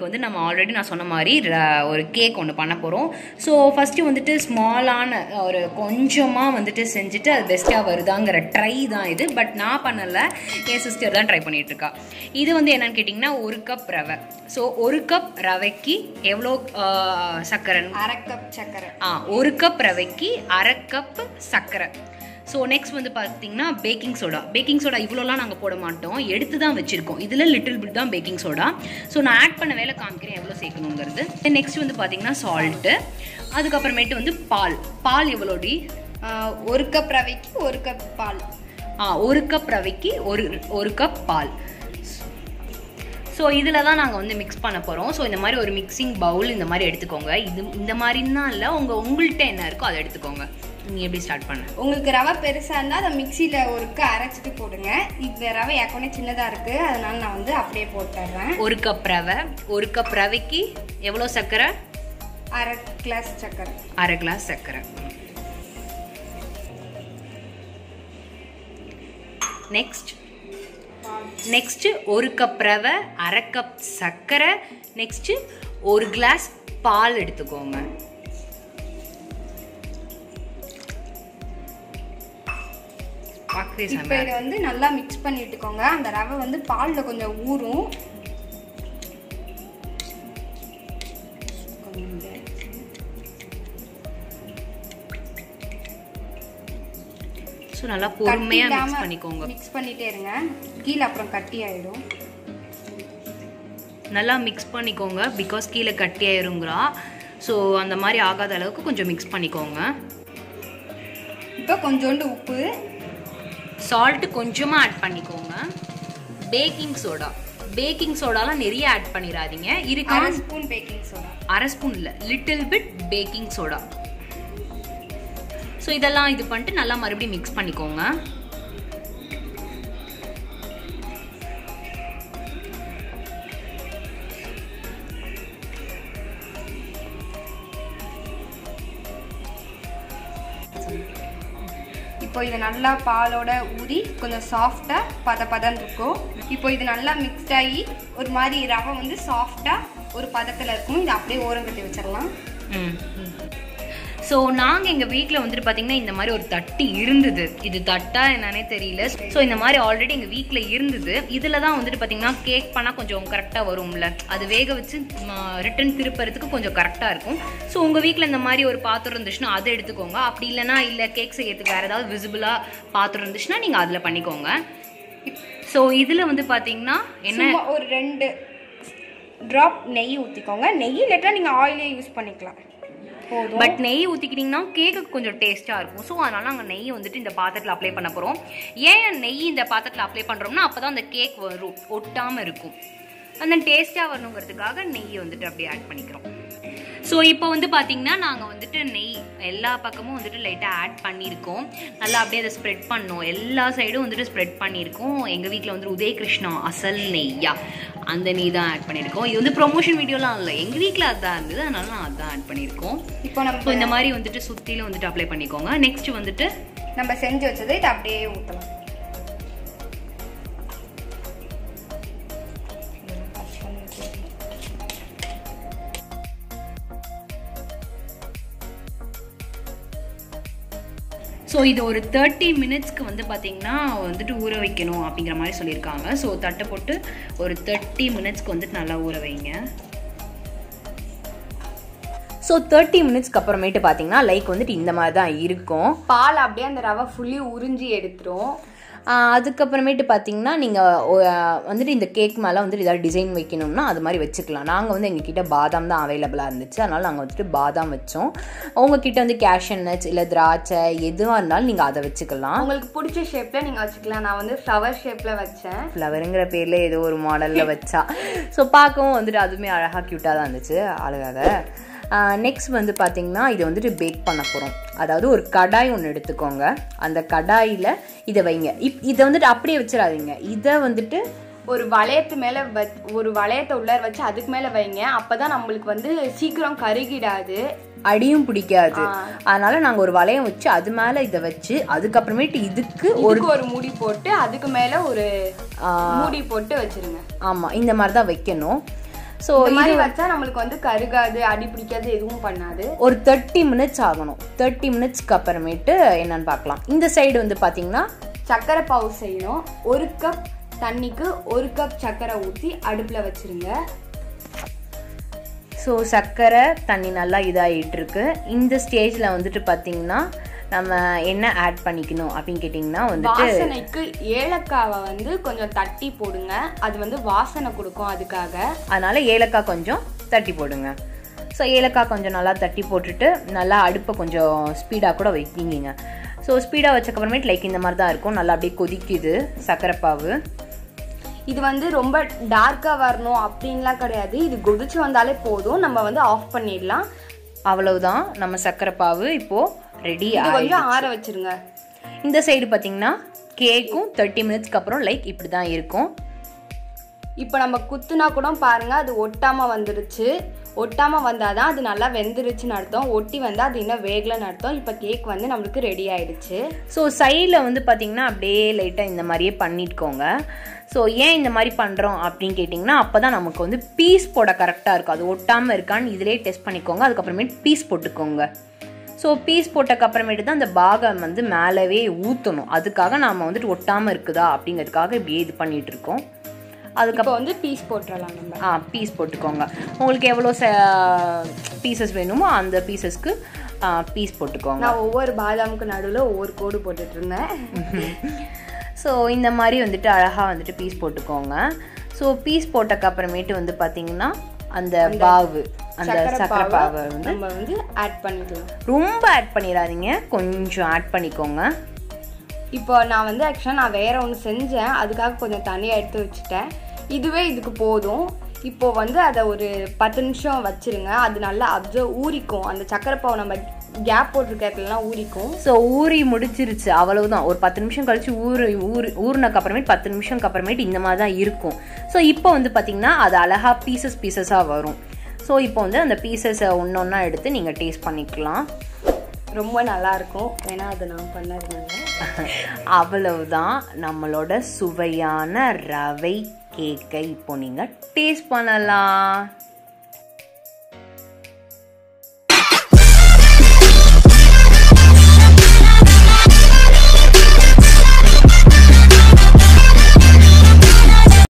இன்னைக்கு வந்து நம்ம ஆல்ரெடி நான் சொன்ன மாதிரி ர- ஒரு கேக் ஒன்று பண்ண போகிறோம் ஸோ ஃபஸ்ட்டு வந்துட்டு ஸ்மாலான ஒரு கொஞ்சமாக வந்துட்டு செஞ்சுட்டு அது பெஸ்ட்டாக வருதாங்கிற ட்ரை தான் இது பட் நான் பண்ணலை என் சிஸ்டர் தான் ட்ரை பண்ணிட்டு இருக்கா இது வந்து என்னன்னு கேட்டிங்கன்னா ஒரு கப் ரவை ஸோ ஒரு கப் ரவைக்கு எவ்வளோ ஆஹ், சர்க்கரை அரை கப் சர்க்கரை ஆ ஒரு கப் ரவைக்கு அரை கப் சர்க்கரை ஸோ நெக்ஸ்ட் வந்து பார்த்தீங்கன்னா பேக்கிங் சோடா பேக்கிங் சோடா இவ்வளோலாம் நாங்கள் போட மாட்டோம் எடுத்து தான் வச்சுருக்கோம் இதில் லிட்டில் பிட் தான் பேக்கிங் சோடா ஸோ நான் ஆட் பண்ண வேலை காமிக்கிறேன் எவ்வளோ சேர்க்கணுங்கிறது நெக்ஸ்ட் வந்து பார்த்தீங்கன்னா சால்ட்டு அதுக்கப்புறமேட்டு வந்து பால் பால் எவ்வளோடி ஆஹ், ஒரு கப் ரவைக்கு ஒரு கப் பால் ஆ ஒரு கப் ரவைக்கு ஒரு ஒரு கப் பால் ஸோ இதில் தான் நாங்கள் வந்து மிக்ஸ் பண்ண போகிறோம் ஸோ இந்த மாதிரி ஒரு மிக்சிங் பவுல் இந்த மாதிரி எடுத்துக்கோங்க இது இந்த மாதிரின்னா இல்லை உங்கள் உங்கள்கிட்ட என்ன இருக்கோ அதை எடுத்துக்கோங்க நீங்கள் எப்படி ஸ்டார்ட் பண்ண உங்களுக்கு ரவை பெருசாக இருந்தால் அதை மிக்சியில் ஒருக்க அரைச்சிட்டு போடுங்க இந்த ரவை ஏற்கனவே சின்னதாக இருக்குது அதனால நான் வந்து அப்படியே போட்டுடுறேன் ஒரு கப் ரவை ஒரு கப் ரவைக்கு எவ்வளோ சர்க்கரை அரை கிளாஸ் சர்க்கரை அரை கிளாஸ் சர்க்கரை நெக்ஸ்ட் நெக்ஸ்ட் ஒரு கப் ரவை அரை கப் சர்க்கரை நெக்ஸ்ட் ஒரு கிளாஸ் பால் எடுத்துக்கோங்க பார்க்கவே இப்போ செம்ம இதை வந்து நல்லா மிக்ஸ் பண்ணி விட்டுக்கோங்க அந்த ரவை வந்து பாலில் கொஞ்சம் ஊறும் ஸோ நல்லா பொறுமையாக மிக்ஸ் பண்ணிக்கோங்க மிக்ஸ் பண்ணிட்டே இருங்க கீழே அப்புறம் கட்டி ஆயிடும் நல்லா மிக்ஸ் பண்ணிக்கோங்க பிகாஸ் கீழே கட்டி ஆயிருங்கிறா ஸோ அந்த மாதிரி ஆகாத அளவுக்கு கொஞ்சம் மிக்ஸ் பண்ணிக்கோங்க இப்போ கொஞ்சோண்டு உப்பு சால்ட்டு கொஞ்சமாக ஆட் பண்ணிக்கோங்க பேக்கிங் சோடா பேக்கிங் சோடாலாம் நிறைய ஆட் பண்ணிடாதீங்க இருக்கா அரை ஸ்பூன் பேக்கிங் சோடா அரை ஸ்பூன் இல்லை little bit baking soda so இதெல்லாம் இது பண்ணிட்டு நல்லா மறுபடியும் மிக்ஸ் பண்ணிக்கோங்க இப்போ இது நல்லா பாலோட ஊறி கொஞ்சம் சாஃப்டாக பத பதன்னு இருக்கும் இப்போ இது நல்லா மிக்ஸ்ட் ஆகி ஒரு மாதிரி ரவை வந்து சாஃப்டாக ஒரு பதத்தில் இருக்கும் இதை அப்படியே ஓரம் கட்டி வச்சிடலாம் ம் ஸோ நாங்கள் எங்கள் வீட்டில் வந்துட்டு பார்த்தீங்கன்னா இந்த மாதிரி ஒரு தட்டு இருந்தது இது தட்டா என்னன்னே தெரியல ஸோ இந்த மாதிரி ஆல்ரெடி எங்கள் வீட்டில் இருந்தது இதில் தான் வந்துட்டு பார்த்தீங்கன்னா கேக் பண்ணால் கொஞ்சம் கரெக்டாக வரும்ல அது வேக வச்சு ரிட்டன் திருப்பறதுக்கு கொஞ்சம் கரெக்டாக இருக்கும் ஸோ உங்கள் வீட்டில் இந்த மாதிரி ஒரு பாத்திரம் இருந்துச்சுன்னா அதை எடுத்துக்கோங்க அப்படி இல்லைன்னா இல்லை கேக் செய்யறதுக்கு வேறு ஏதாவது விசிபிளாக பாத்திரம் இருந்துச்சுன்னா நீங்கள் அதில் பண்ணிக்கோங்க ஸோ இதில் வந்து பார்த்தீங்கன்னா என்ன சும்மா ஒரு ரெண்டு ட்ராப் நெய் ஊற்றிக்கோங்க நெய் இல்லாட்டா நீங்கள் ஆயிலே யூஸ் பண்ணிக்கலாம் போதும் பட் நெய் ஊற்றிக்கிட்டிங்கன்னா கேக்கு கொஞ்சம் டேஸ்ட்டாக இருக்கும் ஸோ அதனால் நாங்கள் நெய் வந்துட்டு இந்த பாத்திரத்தில் அப்ளை பண்ண போகிறோம் ஏன் நெய் இந்த பாத்திரத்தில் அப்ளை பண்ணுறோம்னா அப்போ தான் அந்த கேக் வரும் ஒட்டாமல் இருக்கும் அந்த டேஸ்ட்டாக வரணுங்கிறதுக்காக நெய் வந்துட்டு அப்படியே ஆட் பண்ணிக்கிறோம் ஸோ இப்போ வந்து பார்த்தீங்கன்னா நாங்கள் வந்துட்டு நெய் எல்லா பக்கமும் வந்துட்டு லைட்டாக ஆட் பண்ணியிருக்கோம் நல்லா அப்படியே அதை ஸ்ப்ரெட் பண்ணோம் எல்லா சைடும் வந்துட்டு ஸ்ப்ரெட் பண்ணியிருக்கோம் எங்கள் வீட்டில் வந்துட்டு உதய கிருஷ்ணா அசல் நெய்யா அந்த நெய் தான் ஆட் பண்ணியிருக்கோம் இது வந்து ப்ரொமோஷன் வீடியோலாம் இல்லை எங்கள் வீட்டில் அதான் இருந்தது அதனால நான் அதான் ஆட் பண்ணியிருக்கோம் இப்போ ஸோ நம்ம இந்த மாதிரி வந்துட்டு சுற்றிலும் வந்துட்டு அப்ளை பண்ணிக்கோங்க நெக்ஸ்ட் வந்துட்டு நம்ம செஞ்சு வச்சதை இதை அப்படியே ஊற்றலாம் ஸோ இது ஒரு தேர்ட்டி மினிட்ஸ்க்கு வந்து பார்த்தீங்கன்னா வந்துட்டு ஊற வைக்கணும் அப்படிங்கிற மாதிரி சொல்லியிருக்காங்க ஸோ தட்டை போட்டு ஒரு தேர்ட்டி மினிட்ஸ்க்கு வந்துட்டு நல்லா ஊற வைங்க ஸோ தேர்ட்டி மினிட்ஸ்க்கு அப்புறமேட்டு பார்த்தீங்கன்னா லைக் வந்துட்டு இந்த மாதிரி தான் இருக்கும் பால் அப்படியே அந்த ரவை ஃபுல்லி உறிஞ்சி எடுத்துரும் ஆஹ் அதுக்கப்புறமேட்டு பார்த்தீங்கன்னா நீங்கள் வந்துட்டு இந்த கேக் மேலே வந்துட்டு ஏதாவது டிசைன் வைக்கணும்னா அது மாதிரி வச்சுக்கலாம் நாங்கள் வந்து எங்ககிட்ட பாதாம் தான் அவைலபிளாக இருந்துச்சு அதனால் நாங்கள் வந்துட்டு பாதாம் வச்சோம் உங்ககிட்ட வந்து கேஷன் நட்ஸ் இல்லை திராட்சை எதுவாக இருந்தாலும் நீங்கள் அதை வச்சுக்கலாம் உங்களுக்கு பிடிச்ச ஷேப்பில் நீங்கள் வச்சுக்கலாம் நான் வந்து ஃப்ளவர் ஷேப்பில் வச்சேன் ஃப்ளவருங்கிற பேரில் ஏதோ ஒரு மாடலில் வச்சா ஸோ பார்க்கவும் வந்துட்டு அதுவுமே அழகாக க்யூட்டாக தான் இருந்துச்சு அழகாக நெக்ஸ்ட் வந்து பார்த்தீங்கன்னா இதை வந்துட்டு பேக் பண்ண போகிறோம் அதாவது ஒரு கடாய் ஒன்று எடுத்துக்கோங்க அந்த கடாயில் இதை வைங்க இப் இதை வந்துட்டு அப்படியே வச்சிடாதீங்க இதை வந்துட்டு ஒரு வளையத்து மேலே வச் ஒரு வளையத்தை உள்ளார வச்சு அதுக்கு மேலே வைங்க அப்போ தான் நம்மளுக்கு வந்து சீக்கிரம் கருகிடாது அடியும் பிடிக்காது அதனால நாங்கள் ஒரு வளையம் வச்சு அது மேலே இதை வச்சு அதுக்கப்புறமேட்டு இதுக்கு ஒரு இதுக்கு ஒரு மூடி போட்டு அதுக்கு மேலே ஒரு மூடி போட்டு வச்சிருங்க ஆமாம் இந்த மாதிரி தான் வைக்கணும் ஸோ இந்த மாதிரி வச்சா நம்மளுக்கு வந்து கருகாது அடி பிடிக்காது எதுவும் பண்ணாது ஒரு தேர்ட்டி மினிட்ஸ் ஆகணும் தேர்ட்டி மினிட்ஸ்க்கு அப்புறமேட்டு என்னன்னு பார்க்கலாம் இந்த சைடு வந்து பார்த்தீங்கன்னா சர்க்கரை பாவு செய்யணும் ஒரு கப் தண்ணிக்கு ஒரு கப் சர்க்கரை ஊற்றி அடுப்பில் வச்சிருங்க ஸோ சர்க்கரை தண்ணி நல்லா இதாகிட்டு இருக்கு இந்த ஸ்டேஜில் வந்துட்டு பார்த்தீங்கன்னா நம்ம என்ன ஆட் பண்ணிக்கணும் அப்படின்னு கேட்டிங்கன்னா வந்துட்டு வாசனைக்கு ஏலக்காவை வந்து கொஞ்சம் தட்டி போடுங்க அது வந்து வாசனை கொடுக்கும் அதுக்காக அதனால ஏலக்காய் கொஞ்சம் தட்டி போடுங்க ஸோ ஏலக்காய் கொஞ்சம் நல்லா தட்டி போட்டுட்டு நல்லா அடுப்பை கொஞ்சம் ஸ்பீடாக கூட வைக்கிங்க ஸோ ஸ்பீடாக வச்சக்கப்புறமேட்டு லைக் இந்த மாதிரி தான் இருக்கும் நல்லா அப்படியே கொதிக்குது சர்க்கரை பாவு இது வந்து ரொம்ப டார்க்காக வரணும் அப்படின்லாம் கிடையாது இது கொதிச்சு வந்தாலே போதும் நம்ம வந்து ஆஃப் பண்ணிடலாம் அவ்வளவுதான் நம்ம சர்க்கரை பாவு இப்போது ரெடி இது கொஞ்சம் ஆற வச்சிருங்க இந்த சைடு பார்த்தீங்கன்னா கேக்கும் தேர்ட்டி மினிட்ஸ்க்கு அப்புறம் லைக் இப்படி தான் இருக்கும் இப்போ நம்ம குத்துனா கூட பாருங்க அது ஒட்டாம வந்துருச்சு ஒட்டாம வந்தாதான் அது நல்லா வெந்துருச்சுன்னு அர்த்தம் ஒட்டி வந்தா அது இன்னும் வேகலன்னு அர்த்தம் இப்போ கேக் வந்து நம்மளுக்கு ரெடி ஆயிடுச்சு ஸோ சைடில் வந்து பார்த்தீங்கன்னா அப்படியே லைட்டாக இந்த மாதிரியே பண்ணிட்டுக்கோங்க ஸோ ஏன் இந்த மாதிரி பண்ணுறோம் அப்படின்னு கேட்டிங்கன்னா அப்போ தான் நமக்கு வந்து பீஸ் போட கரெக்டாக இருக்கும் அது ஒட்டாமல் இருக்கான்னு இதிலே டெஸ்ட் பண்ணிக்கோங்க அதுக்கப்புறமேட்டு பீஸ் போட்டுக்கோங்க ஸோ பீஸ் போட்டக்கு அப்புறமேட்டு தான் அந்த பாகம் வந்து மேலவே ஊற்றணும் அதுக்காக நாம் வந்துட்டு ஒட்டாமல் இருக்குதா அப்படிங்கிறதுக்காக இப்படியே இது பண்ணிட்டு இருக்கோம் அதுக்கப்புறம் இப்போ வந்து பீஸ் போட்டுறலாம் நம்ம ஆ பீஸ் போட்டுக்கோங்க உங்களுக்கு எவ்வளோ ச பீசஸ் வேணுமோ அந்த பீசஸ்க்கு பீஸ் போட்டுக்கோங்க நான் ஒவ்வொரு பாதாமுக்கு நடுவில் ஒவ்வொரு கோடு போட்டுட்டு இருந்தேன் ஸோ இந்த மாதிரி வந்துட்டு அழகாக வந்துட்டு பீஸ் போட்டுக்கோங்க ஸோ பீஸ் போட்டக்கு அப்புறமேட்டு வந்து பார்த்தீங்கன்னா அந்த பாவு அந்த சக்கரை பாவை வந்து நம்ம வந்து ஆட் பண்ணிக்கலாம் ரொம்ப ஆட் பண்ணிடாதீங்க கொஞ்சம் ஆட் பண்ணிக்கோங்க இப்போ நான் வந்து ஆக்சுவலாக நான் வேற ஒன்று செஞ்சேன் அதுக்காக கொஞ்சம் தனியாக எடுத்து வச்சுட்டேன் இதுவே இதுக்கு போதும் இப்போ வந்து அதை ஒரு பத்து நிமிஷம் வச்சிருங்க அது நல்லா அப்சர்வ் ஊறிக்கும் அந்த சக்கரை பாவு நம்ம கேப் போட்டிருக்க இடத்துலலாம் ஊறிக்கும் ஸோ ஊறி முடிச்சிருச்சு அவ்வளவுதான் ஒரு பத்து நிமிஷம் கழிச்சு ஊறு ஊறு ஊறினக்கு அப்புறமேட்டு பத்து நிமிஷம்க்கு அப்புறமேட்டு இந்த மாதிரி தான் இருக்கும் ஸோ இப்போ வந்து பார்த்தீங்கன்னா அது அழகா பீசஸ் பீசஸாக வரும் ஸோ இப்போ வந்து அந்த பீசஸை ஒன்று ஒன்றா எடுத்து நீங்கள் டேஸ்ட் பண்ணிக்கலாம் ரொம்ப நல்லா இருக்கும் ஏன்னா அது நான் பண்ணதுனால அவ்வளவுதான் நம்மளோட சுவையான ரவை கேக்கை இப்போ நீங்கள் டேஸ்ட் பண்ணலாம்